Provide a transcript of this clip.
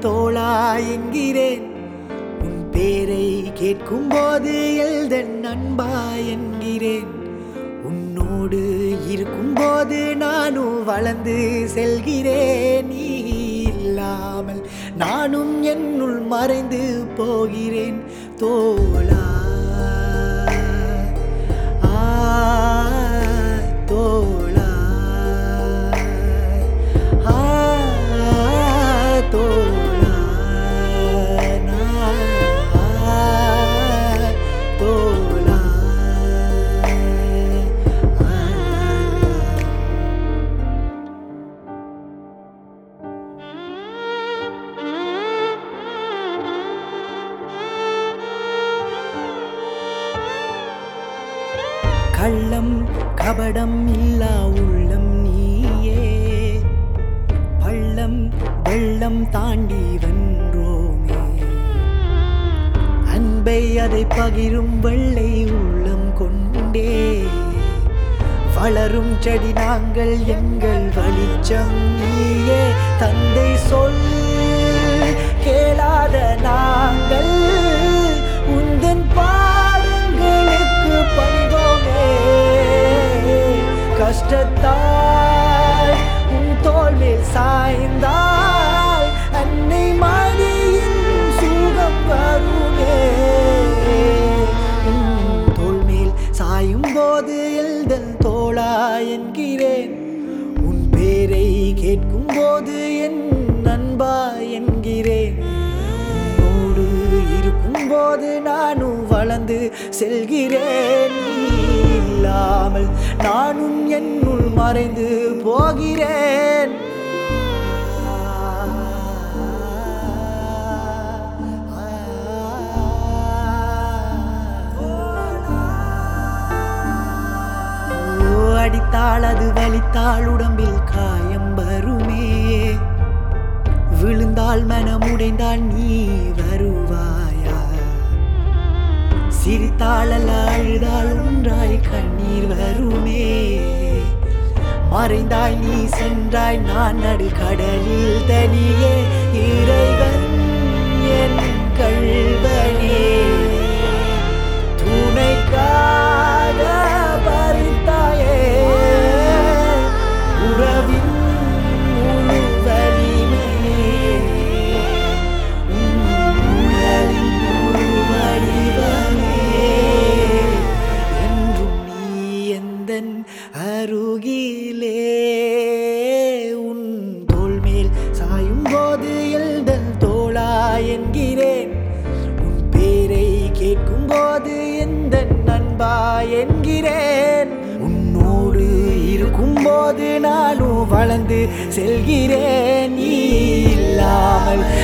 தோழா என்கிறேன் உன் பேரை கேட்கும்போது எல்தன் நண்பா என்கிறேன் உன்னோடு இருக்கும்போது நானும் வளர்ந்து செல்கிறேன் நீ இல்லாமல் நானும் என்னுள் மறைந்து போகிறேன் தோழா ஆ, தோழா ஆ, தோழா நான், ஆ, தோழா ஆ. கள்ளம் கபடம் இல்லா உள்ளம் நீயே பள்ளம் வெள்ளம் தாண்டி வென்றோமே அன்பை அதை பகிரும் வெள்ளை உள்ளம் கொண்டே வளரும் செடி நாங்கள் எங்கள் வெளிச்சம் நீயே தந்தை சொல் கேளாத நாங்கள் உந்தன் பாடங்களுக்கு பணிவோமே கஷ்டத்தால் உன் தோல்வில் சாய்ந்தால் அன்னை மடியின் சுகம் வருமே உன் தோள் மேல் சாயும் போது எழுதல் தோழா என்கிறேன் உன் பேரை கேட்கும் போது என் நண்பா என்கிறேன் உன்னோடு இருக்கும் போது நானும் வளர்ந்து செல்கிறேன் நீ இல்லாமல் நானும் என்னுள் மறைந்து போகிறேன் ஓ, அடித்தாள் அது வலித்தாள் உடம்பில் காயம் வருமே விழுந்தால் மனமுடைந்தால் நீ வருவாயா சிரித்தாள் அல்ல அழுதாள் ஒன்றாய் கண்ணீர் வருமே மறைந்தாய் நீ சென்றாய் நான் நடு கடலில் தனியே இறைவன் என் கள்வனே துணைக்காக பறித்தாயே உறவின் முழு வலிமையே உன் உடலின் முழு வடிவமே என்றும் நீ எந்தன் அருகிலே உன் தோள் மேல் சாயும் போது எழுதல் தோழா என்கிறேன் உன் பேரை கேட்கும் போது எந்த நண்பா என்கிறேன் உன்னோடு இருக்கும் போது நானும் வளர்ந்து செல்கிறேன் நீ இல்லாமல்